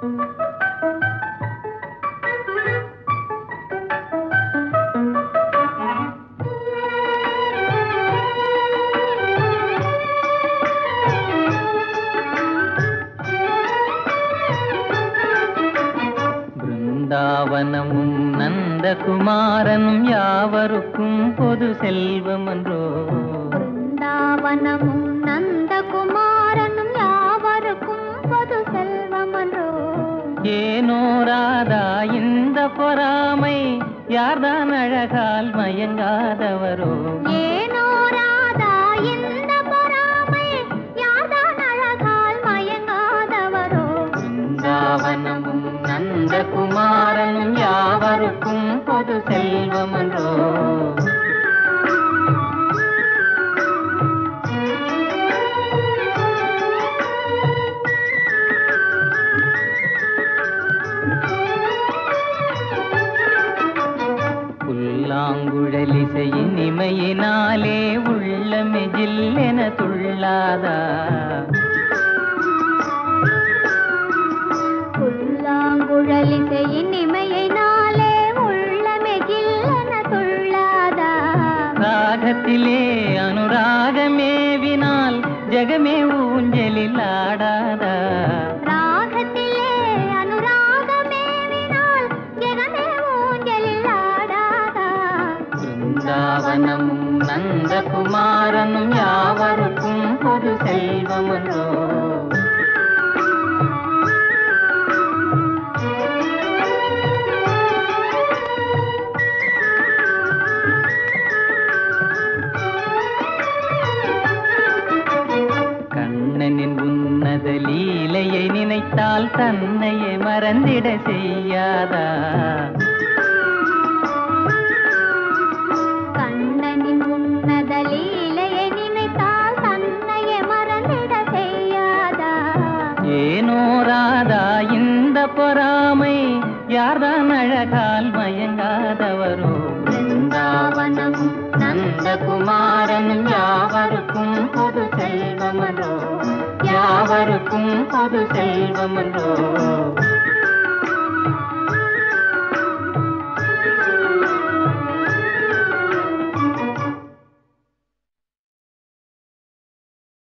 பிருந்தாவனமும் நந்தகுமாரனும் யாவருக்கும் பொது செல்வமன்றோ பிருந்தாவனமும் நந்தகுமாரனும் யாவருக்கும் பொது செல்வமன்றோ ஏனோ ராதா இந்த பொறாமை யார்தான் அழகால் மயங்காதவரோ ஏனோ ராதா இந்த பொறாமை யார்தான் அழகால் மயங்காதவரோ பிருந்தாவனமும் நந்தகுமாரனும் யாவருக்கும் பொது செல்வமன்றோ புல்லாங்குழலிசையின் இமையினாலே உள்ளமே ஜில்லென துள்ளாதா புல்லாங்குழலிசையின் இமையினாலே உள்ளமே ஜில்லென துள்ளாதா ராகத்திலே அனுராகமேவினால் ஜெகமே ஊஞ்சலில் ஆடாதா ராகத்திலே அனுராகமேவினால் ஜெகமே ஊஞ்சலில் ஆடாதா பிருந்தாவனமும் நந்தகுமாரனும் யாவருக்கும் பொது செல்வமன்றோ கண்ணனின் உன்னத லீலையை நினைத்தால் தன்னையே மறந்திட செய்யாதா கண்ணனின் உன்னத லீலையை நினைத்தால் தன்னையே மறந்திட செய்யாதா ஏனோ ராதா இந்த பொறாமை யார்தான் அழகால் மயங்காதவரோ பிருந்தாவனமும் நந்தகுமாரனும் யாவருக்கும் பொது செல்வமன்றோ யாவருக்கும் பொது செல்வமன்றோ